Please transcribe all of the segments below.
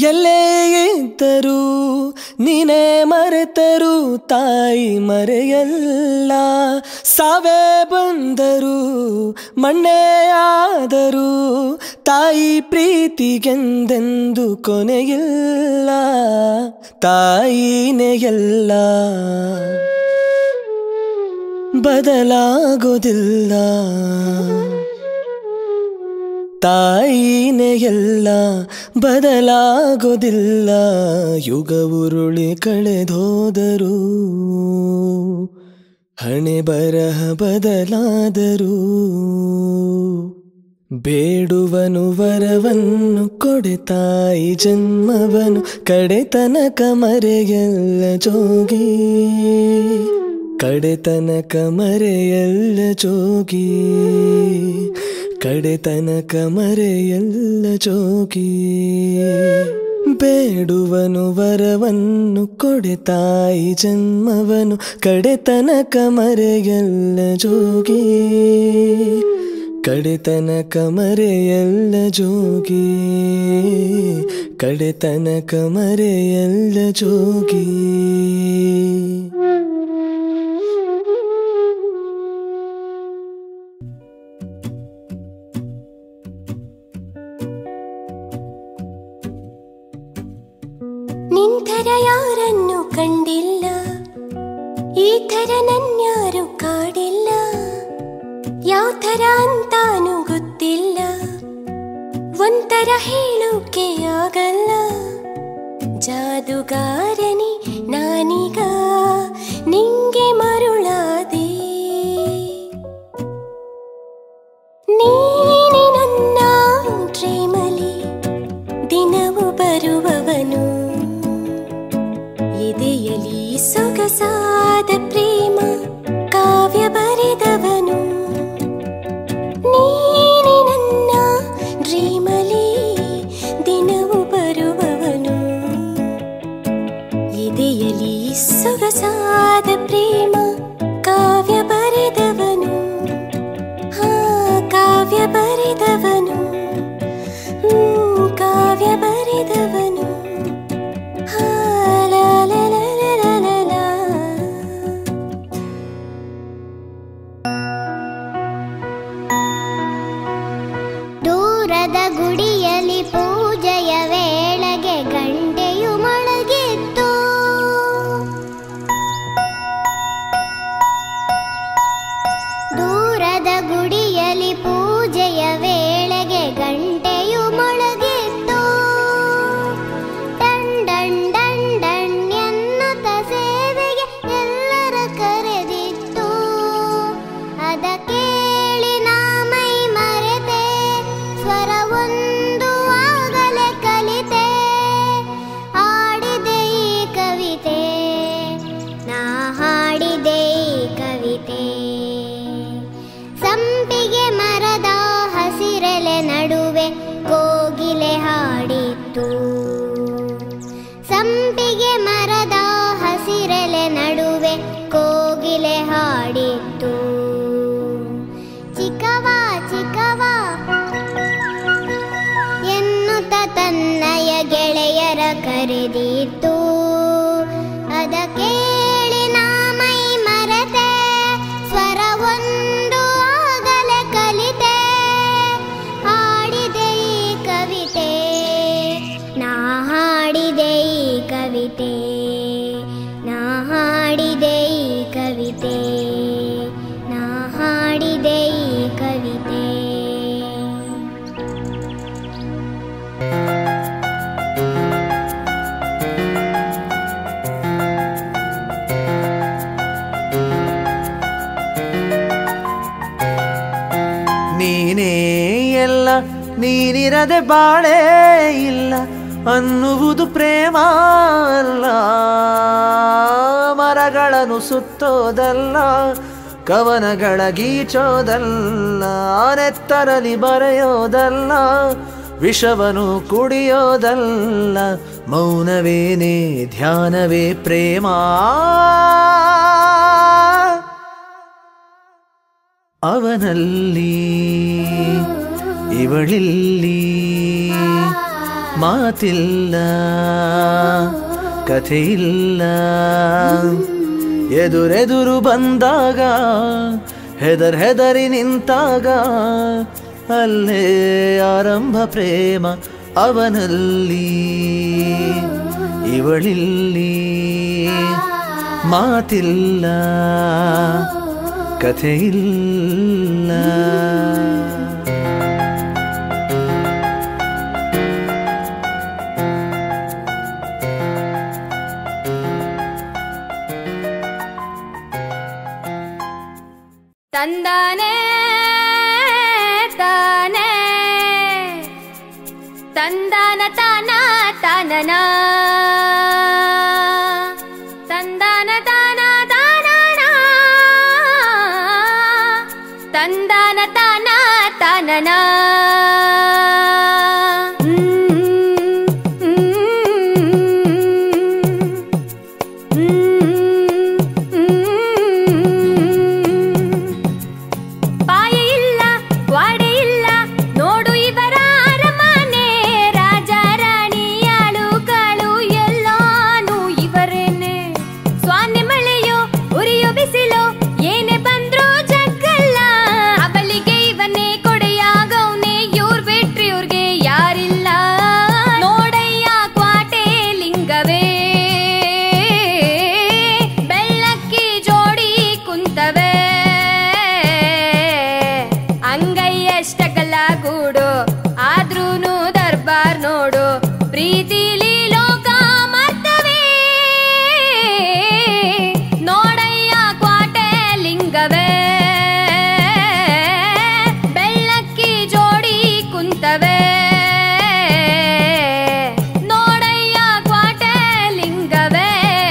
ಎಲ್ಲೇ ಇದ್ದರೂ ನೀನೇ ಮರೆತರು ತಾಯಿ ಮರೆಯಲ್ಲ ಸಾವೇ ಬಂದರು ಮಣ್ಣೇ ಆದರೂ ತಾಯಿ ಪ್ರೀತಿಗೆಂದೆಂದು ಕೊನೆಯಿಲ್ಲ ತಾಯಿನೇ ಎಲ್ಲ ಬದಲಾಗೋದಿಲ್ಲ ತಾಯಿನೇ ಎಲ್ಲ ಬದಲಾಗೋದಿಲ್ಲ ಯುಗ ಉರುಳಿ ಕಳೆದೋದರು ಹಣೆ ಬರಹ ಬದಲಾದರು ಬೇಡುವನು ವರವನ್ನು ಕೊಡೆ ತಾಯಿ ಜನ್ಮವನು ಕಡೆತನಕ ಮರೆಯಲ್ಲ ಜೋಗಿ ಕಡೆತನಕ ಮರೆಯಲ್ಲ ಜೋಗಿ ಕಡೆತನಕ ಮರೆಯಲ್ಲ ಜೋಗಿ ಬೇಡುವನು ವರವನ್ನು ಕೊಡೆ ತಾಯಿ ಜನ್ಮವನು ಕಡೆತನಕ ಮರೆಯಲ್ಲ ಜೋಗಿ ಕಡೆತನಕ ಮರೆಯಲ್ಲ ಜೋಗಿ ಕಡೆತನಕ ಮರೆಯಲ್ಲ ಜೋಗಿ ನಿಂತರ ಯಾರನ್ನು ಕಂಡಿಲ್ಲ ಈ ಥರ ನನ್ಯಾರು ಕಾಡಿಲ್ಲ ಯಾವ ಥರ ಅಂತಾನು ಗೊತ್ತಿಲ್ಲ ಒಂಥರ ಹೇಳೋಕೆ ಆಗಲ್ಲ ಜಾದುಗಾರನಿ ನಾನೀಗ ನಿಂಗೆ ಮರುಳಾದೆ ನೀನೆ ನನ್ನ ಡ್ರೀಮಲಿ ದಿನವು ಬರುವವನು ಎದೆಯಲಿ ಸೊಗಸಾದ ಪ್ರೇಮ ಕಾವ್ಯ ಬರೆದವನು ನೀನೆ ನನ್ನ ಡ್ರೀಮಲಿ ದಿನವು ಬರುವವನು ಎದೆಯಲಿ ಸೊಗಸಾದ ಪ್ರೇಮ ಕಾವ್ಯ ಬರೆದವನು ಹಾ ಕಾವ್ಯ ಬರೆದವನು ಹ್ಮ್, ಕಾವ್ಯ ಬರೆದವನು ಹಾ, ಲಾ, ಲಾ, ಲಾ, ಲಾ, ಲಾ, ಲಾ, ಲಾ. ದೂರದ ಗುಡಿಯಲ್ಲಿ ಪೂಜೆಯ ವೇಳೆಗೆ ಗಂಟೆಯು ಮೊಳಗಿತ್ತು ದೂರದ ಗುಡಿಯಲ್ಲಿ ಪೂಜೆಯ ವೇಳೆಗೆ ಗಂಟೆಯು ಮೊಳಗಿತ್ತು ಡನ್ ಡನ್ ಡನ್ ಡನ್ ಎನ್ನುತ್ತ ಸೇವೆಗೆ ಎಲ್ಲರ ಕರೆದಿತ್ತು ಅದ ಕೇಳಿ ನಾ ಮೈ ಮರೆತೆ ಸ್ವರವೊಂದು ಆಗಲೇ ಕಲಿತೆ ಹಾಡಿದೆ ಈ ಕವಿತೆ ನಾ ಹಾಡಿದೆ ಈ ಕವಿತೆ ಸಂಪಿಗೆ ಮರದ ಹಸಿರೆಲೆ ನಡುವೆ ಕೋಗಿಲೆ ಹಾಡಿತ್ತು ಸಂಪಿಗೆ ಮರದ ಹಸಿರೆಲೆ ನಡುವೆ ಕೋಗಿಲೆ ಹಾಡಿತ್ತು ಚಿಕ್ಕವ ಚಿಕ್ಕವ ಎನ್ನುತ್ತ ತನ್ನಯ ಗೆಳೆಯರ ಕರೆದಿತ್ತು ಅದ ಕೇಳಿ ನಾ ಮೈ ಮರೆತೆ ಸ್ವರವೊಂದು ಆಗಲೇ ಕಲಿತೆ ಹಾಡಿದೆ ಈ ಕವಿತೆ ನಾ ಹಾಡಿದೆ ಈ ಕವಿತೆ ನಾ ಹಾಡಿದೆ ಈ ಕವಿತೆ ನಾ ಹಾಡಿದೆ ಈ ಕವಿತೆ ನೀನೇ ಎಲ್ಲ ನೀನಿರದೆ ಬಾಳೇ ಇಲ್ಲ ಅನ್ನುವುದು ಪ್ರೇಮ ಅಲ್ಲ ಮರಗಳನ್ನು ಸುತ್ತೋದಲ್ಲ ಕವನಗಳ ಗೀಚೋದಲ್ಲ ನೆತ್ತರಲಿ ಬರೆಯೋದಲ್ಲ ವಿಷವನು ಕುಡಿಯೋದಲ್ಲ ಮೌನವೇನೇ ಧ್ಯಾನವೇ ಪ್ರೇಮ ಅವನಲ್ಲಿ ಇವಳಿಲ್ಲಿ ಮಾತಿಲ್ಲ ಕಥೆಯಿಲ್ಲ ಎದುರೆದುರು ಬಂದಾಗ ಹೆದರ್ ಹೆದರಿ ನಿಂತಾಗ ಅಲ್ಲೇ ಆರಂಭ ಪ್ರೇಮ ಅವನಲ್ಲಿ ಇವಳಿಲ್ಲಿ ಮಾತಿಲ್ಲ ಕಥೆಯಿಲ್ಲ ತಂದಾನೆ ತಾನೆ ತಂದಾನ ತಾನ ತಾನನ ತಂದಾನ ತಾನ ತಾನನ ತಂದಾನ ತಾನ ತಾನನ ಪಾಯ ಇಲ್ಲ ವಾಡೆ ಇಲ್ಲ ನೋಡು ಇವರ ಅರಮನೆ ರಾಜ ರಾಣಿಯಾಳು ಕಾಳು ಎಲ್ಲಾನು ಇವರೇನೆ ಸ್ವಾನೆ ಮಳೆಯೋ ಉರಿಯೋ ಬಿಸಿಲೋ ಏನೇ ಬಂದ್ರೂ ಜಗ್ಗಲ್ಲ ಅವಳಿಗೆ ಇವನೇ ಕೊಡೆಯಾಗವ್ನೆ ಇವ್ರ್ ಬಿಟ್ರಿ ಇವ್ರಿಗೆ ಯಾರಿಲ್ಲ ನೋಡಯ್ಯ ಕ್ವಾಟೆ ಲಿಂಗವೇ ಬೆಳ್ಳಕ್ಕಿ ಜೋಡಿ ಕುಂತವೆ ಅಂಗೈಯಷ್ಟಕಲ ಗೂಡು ಆದ್ರೂನು ದರ್ಬಾರ್ ನೋಡು ಪ್ರೀತಿಲಿ ಲೋಕ ಮರ್ತವೆ ನೋಡಯ್ಯ ಕ್ವಾಟೆ ಲಿಂಗವೇ ಬೆಳ್ಳಕ್ಕಿ ಜೋಡಿ ಕುಂತವೆ ನೋಡಯ್ಯ ಕ್ವಾಟೆ ಲಿಂಗವೇ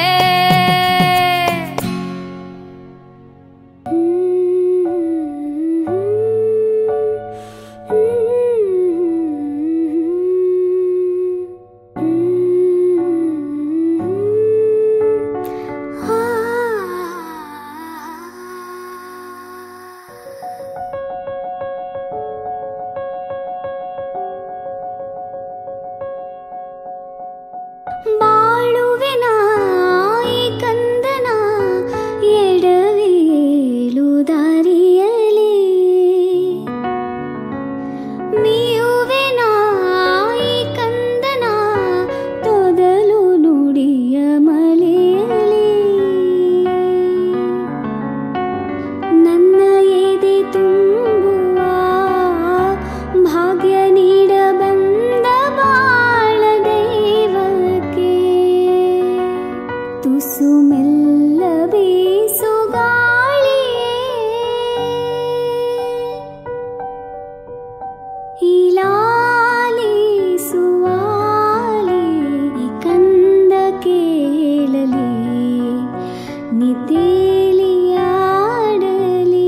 ಬಾಳುವೆನ ಈ ಕಂದನ ಎಡವೇಲು ದಾರಿಯಲಿ ಮೀಯುವೆನ ಈ ಕಂದನ ತೊದಲು ನುಡಿಯ ಮಲೆಯಲಿ ನನ್ನ ಎದೆ ತುಂಬುವ ಭಾಗ್ಯ ನೀಡ ಬಂದ ಬಾಳ ದೈವಕ್ಕೆ ತುಸು ಮೆಲ್ಲ ಬೀಸು ಗಾಳಿಯೇ ಇಲಾಲಿಸುವಾಲಿ ಕಂದ ಕೇಳಲಿ ನಿದ್ದೇಲಿ ಆಡಲಿ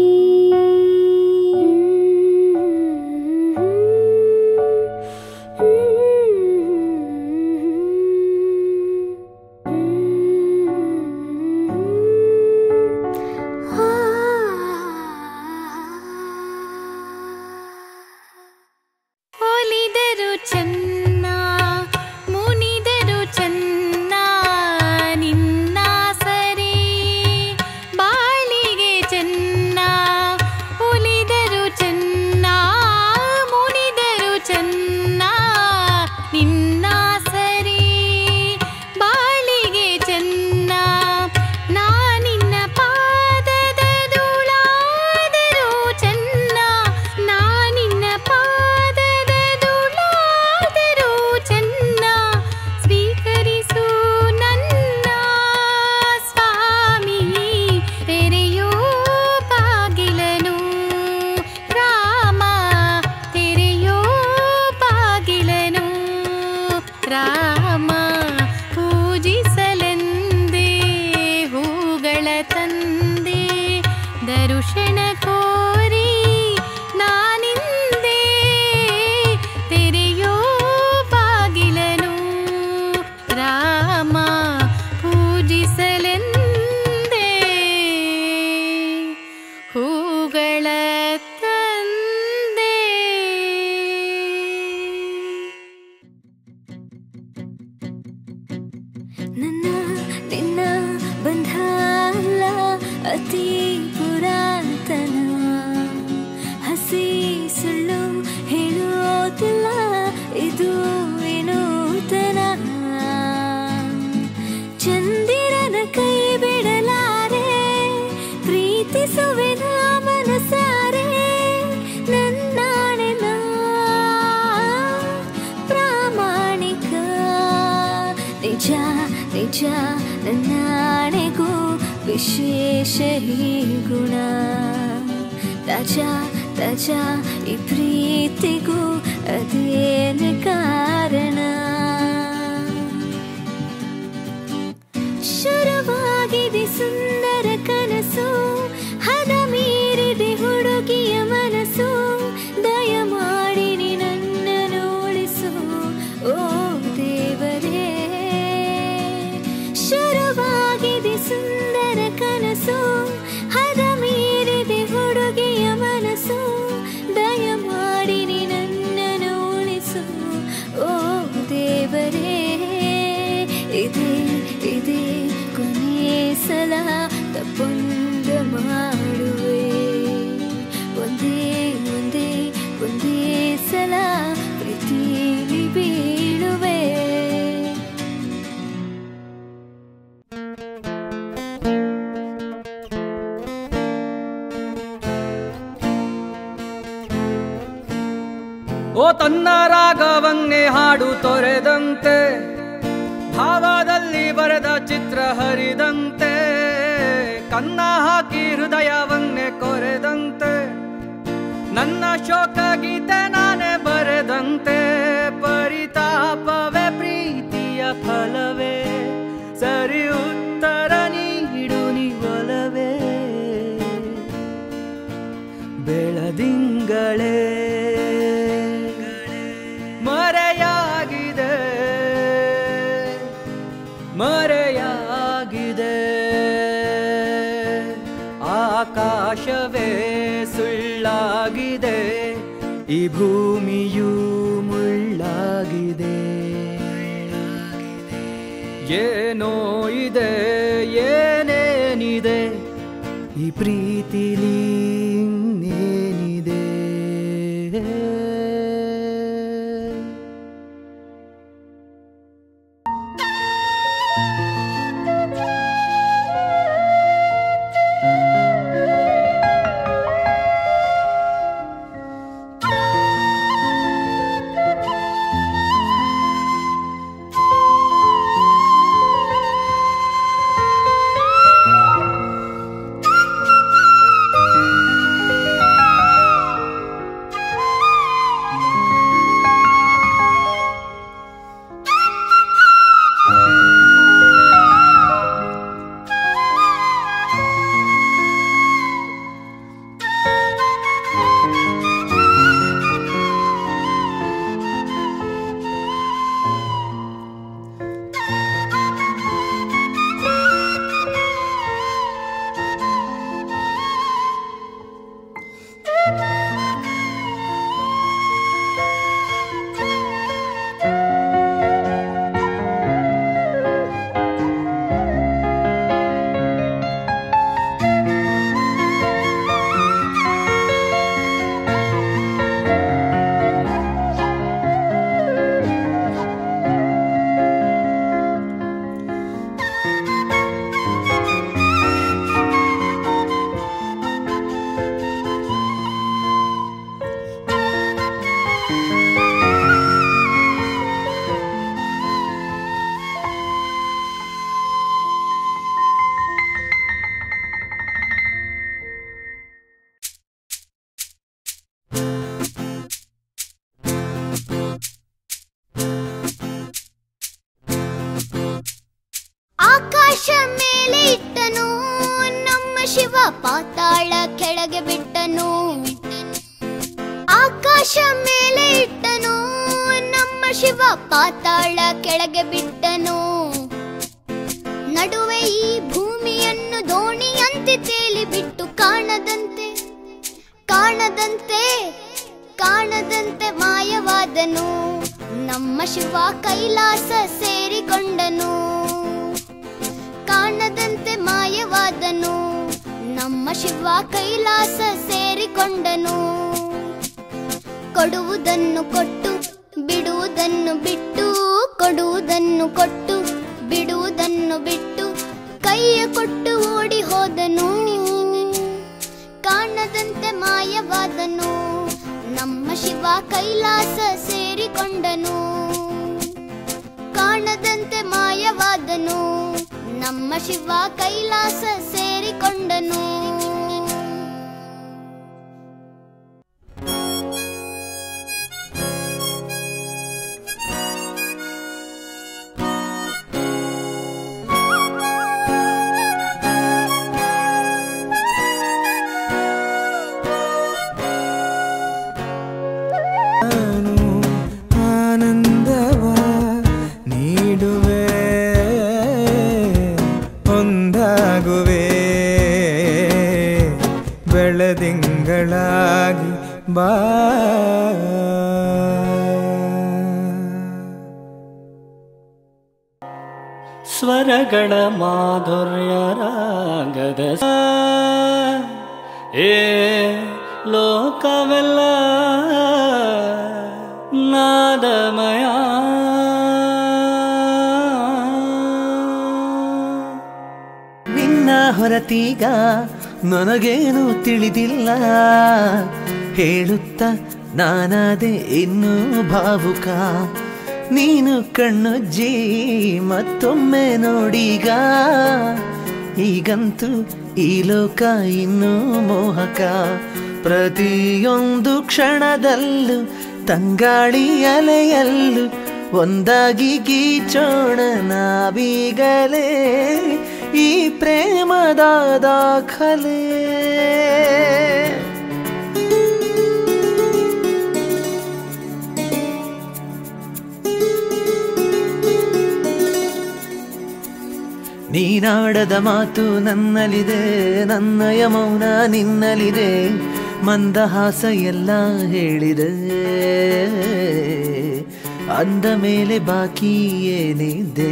ಒಲಿದರು ಚೆನ್ನ ಮುನಿದರು ಚೆನ್ನ ನಿನ್ನ ಸರಿ ಬಾಳಿಗೆ ಚೆನ್ನ ಒಲಿದರು ಚೆನ್ನ ಮುನಿದರು ಚೆನ್ನ ನಿನ್ನ ಸರಿ ಬಾಳಿಗೆ ಚೆನ್ನ ನಾನಿನ್ನ ಪಾದದ ಧೂಳಾದರೂ ಚೆನ್ನ ನಾನಿನ್ನ ಪಾದದ ಧೂಳಾದರೂ ಚೆನ್ನ ಸ್ವೀಕರಿಸು ನನ್ನ ಸ್ವಾಮಿ ತೆರೆಯೋ ಬಾಗಿಲನು ರಾಮ ತೆರೆಯೋ ಬಾಗಿಲನು ರಾಮ ಪೂಜಿಸಲೆಂದೇ ಹೂಗಳ ತಂದೆ ದರುಶನ ಕೋರಿ ನಾನಿಂದೆ ತೆರೆಯೋ ಬಾಗಿಲನು ರಾಮ ಪೂಜಿಸಲೆಂದೇ ಹೂಗಳ ತಂದೆ ಹಸಿ ಪುರಾತನ ಹಸಿ ಸುಳ್ಳು ಹೇಳೋದಿಲ್ಲ ಇದು ವಿನೂತನ ಚಂದಿರನ ಕೈ ಬಿಡಲಾರೆ ಪ್ರೀತಿಸುವೆ ನಾ ಮನಸಾರೆ ನನ್ನಾಣೆ ನಾ ಪ್ರಾಮಾಣಿಕ ನಿಜ ನಿಜ ನನ್ನಾಣೆಗೂ ವಿಶೇಷ ಈ ಗುಣ ತಜ ತಜ ಈ ಪ್ರೀತಿಗೂ ಅದೇನು ಕಾರಣ ಶುರುವಾಗಿದೆ ಸುಂದರ ಕನಸು ಹದ ಮೀರಿದೆ ಹುಡುಗಿಯ ಮನಸ್ಸು ದಯಮಾಡಿ ನೀ ನನ್ನನ್ನು ಉಳಿಸು ಓ ದೇವರೇ ಶುರುವಾಗಿದೆ ಸುಂದರ ಕನಸು ಹದ ಮೀರಿದೆ ಹುಡುಗಿಯ ಮನಸ್ಸು ದಯಮಾಡಿ ನೀ ನನ್ನನ್ನು ಉಳಿಸು ಓ ದೇವರೇ ಇದೆ ಇದೆ ಕೊನೆ ಸಲ ತಪ್ಪೊಂದ ಮಾಡುವೆ ಒಂದೇ ಒಂದೇ ಒಂದೇ ಸಲ ಪ್ರೀತಿಲಿ ಬೀಳುವೆ ಓ ತನ್ನ ರಾಗವನ್ನೇ ಹಾಡು ತೊರೆದಂತೆ ಭಾವದಲ್ಲಿ ಬರೆದ ಚಿತ್ರ ಹರಿದಂತೆ ಕನ್ನ ಹಾಕಿ ಹೃದಯವನ್ನೇ ಕೊರೆದಂತೆ ನನ್ನ ಶೋಕ ಗೀತೆ ನಾನೇ ಬರೆದಂತೆ ಪರಿತಾಪವೇ ಪ್ರೀತಿಯ ಫಲವೇ ಸರಿ ಉತ್ತರ ನೀಡು ನೀವಲವೇ ಬೆಳದಿಂಗಳೇ ಮರೆಯಾಗಿದೆ ಮರೆಯಾಗಿದೆ ಆಕಾಶವೇ ಸುಳ್ಳಾಗಿದೆ ಈ ಭೂಮಿಯೂ ಮುಳ್ಳಾಗಿದೆ ಏನೋ ಇದೆ ಏನೇನಿದೆ ಈ ಪ್ರೀತಿಲಿ ಇನ್ನೇನಿದೆ ಆಕಾಶ ಮೇಲೆ ಇಟ್ಟನು ನಮ್ಮ ಶಿವ ಪಾತಾಳ ಕೆಳಗೆ ಬಿಟ್ಟನು ಆಕಾಶ ಮೇಲೆ ಇಟ್ಟನು ನಮ್ಮ ಶಿವ ಪಾತಾಳ ಕೆಳಗೆ ಬಿಟ್ಟನು ನಡುವೆ ಈ ಭೂಮಿಯನ್ನು ದೋಣಿಯಂತೆ ತೇಲಿ ಬಿಟ್ಟು ಕಾಣದಂತೆ ಕಾಣದಂತೆ ಕಾಣದಂತೆ ಮಾಯವಾದನು ನಮ್ಮ ಶಿವ ಕೈಲಾಸ ಸೇರಿಕೊಂಡನು ಕಾಣದಂತೆ ಮಾಯವಾದನು ನಮ್ಮ ಶಿವ ಕೈಲಾಸ ಸೇರಿಕೊಂಡನು ಕೊಡುವುದನ್ನು ಕೊಟ್ಟು ಬಿಡುವುದನ್ನು ಬಿಟ್ಟು ಕೊಡುವುದನ್ನು ಕೊಟ್ಟು ಬಿಡುವುದನ್ನು ಬಿಟ್ಟು ಕೈಯ ಕೊಟ್ಟು ಓಡಿ ಹೋದನು ಕಾಣದಂತೆ ಮಾಯವಾದನು ನಮ್ಮ ಶಿವ ಕೈಲಾಸ ಸೇರಿಕೊಂಡನು ಕಾಣದಂತೆ ಮಾಯವಾದನು ನಮ್ಮ ಶಿವ ಕೈಲಾಸ ಸೇರಿಕೊಂಡನು ನಾನು ಆನಂದವ ನೀಡುವೆ ಒಂದಾಗುವೆ ಬೆಳದಿಂಗಳಾಗಿ ಬಾ ಸ್ವರಗಳ ಮಾಧುರ್ಯ ರಾಗದ ಸ- ಏ ಲೋಕವೆಲ್ಲ ನಾದಮಯ ನಿನ್ನ ಹೊರತೀಗ ನನಗೇನು ತಿಳಿದಿಲ್ಲ ಹೇಳುತ್ತ ನಾನಾದೆ ಇನ್ನೂ ಭಾವುಕ ನೀನು ಕಣ್ಣುಜ್ಜಿ ಮತ್ತೊಮ್ಮೆ ನೋಡೀಗ ಈಗಂತೂ ಈ ಲೋಕ ಇನ್ನೂ ಮೋಹಕ ಪ್ರತಿಯೊಂದು ಕ್ಷಣದಲ್ಲೂ ತಂಗಾಳಿ ಅಲೆಯಲ್ಲೂ ಒಂದಾಗಿ ಗೀಚೋಣ ನಾವೀಗಲೇ ಈ ಪ್ರೇಮದ ದಾಖಲೆ ನೀನಾಡದ ಮಾತು ನನ್ನಲ್ಲಿದೆ ನನ್ನಯ ಮೌನ ನಿನ್ನಲ್ಲಿದೆ ಮಂದಹಾಸ ಎಲ್ಲ ಹೇಳಿದೆ ಅಂದ ಮೇಲೆ ಬಾಕಿ ಏನಿದೆ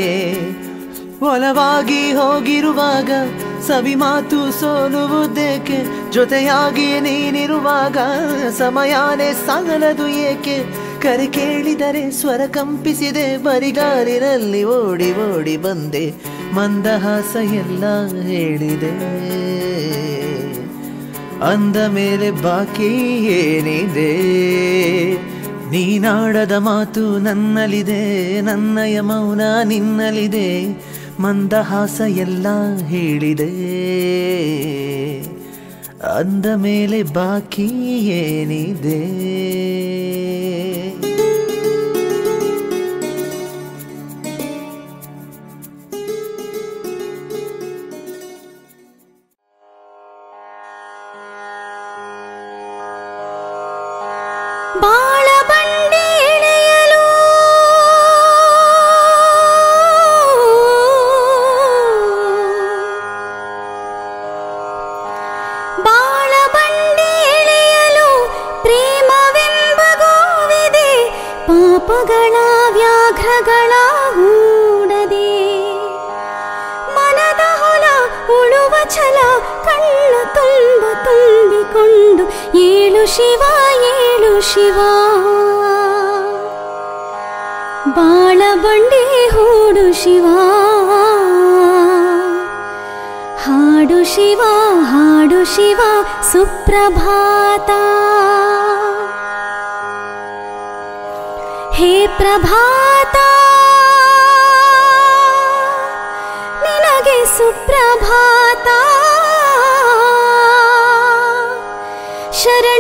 ಒಲವಾಗಿ ಹೋಗಿರುವಾಗ ಸವಿ ಮಾತು ಸೋಲುವುದೇಕೆ ಜೊತೆಯಾಗಿ ನೀನಿರುವಾಗ ಸಮಯಾನೇ ಸಾಗಲದು ಏಕೆ ಕರೆ ಕೇಳಿದರೆ ಸ್ವರ ಕಂಪಿಸಿದೆ ಬರಿಗಾಲಿನಲ್ಲಿ ಓಡಿ ಓಡಿ ಬಂದೆ ಮಂದಹಾಸ ಎಲ್ಲ ಹೇಳಿದೆ ಅಂದ ಮೇಲೆ ಬಾಕಿ ಏನಿದೆ ನೀನಾಡದ ಮಾತು ನನ್ನಲ್ಲಿದೆ ನನ್ನಯ ಮೌನ ನಿನ್ನಲ್ಲಿದೆ ಮಂದಹಾಸ ಎಲ್ಲ ಹೇಳಿದೆ ಅಂದ ಮೇಲೆ ಬಾಕಿ ಏನಿದೆ ಬಾಳ ಬಂಡಿ ಎಳೆಯಲು ಬಾಳ ಬಂಡಿ ಎಳೆಯಲು ಪ್ರೇಮವೆಂಬ ಗೋವಿದೆ ಪಾಪಗಳ ವ್ಯಾಘ್ರಗಳ ಹೂಡದೆ ಮನದ ಹೊಲ ಉಳುವ ಛಲ ಕಣ್ಣು ತುಂಬ ತುಂಬಿಕೊಂಡು ಏಳು ಶಿವ ಏಳು ಶಿವ ಬಾಳ ಬಂಡೆ ಹೂಡು ಶಿವ ಹಾಡು ಶಿವ ಹಾಡು ಶಿವ ಸುಪ್ರಭಾತ ಹೇ ಪ್ರಭಾತ ನಿನಗೆ ಸುಪ್ರಭಾತ ಶರಣ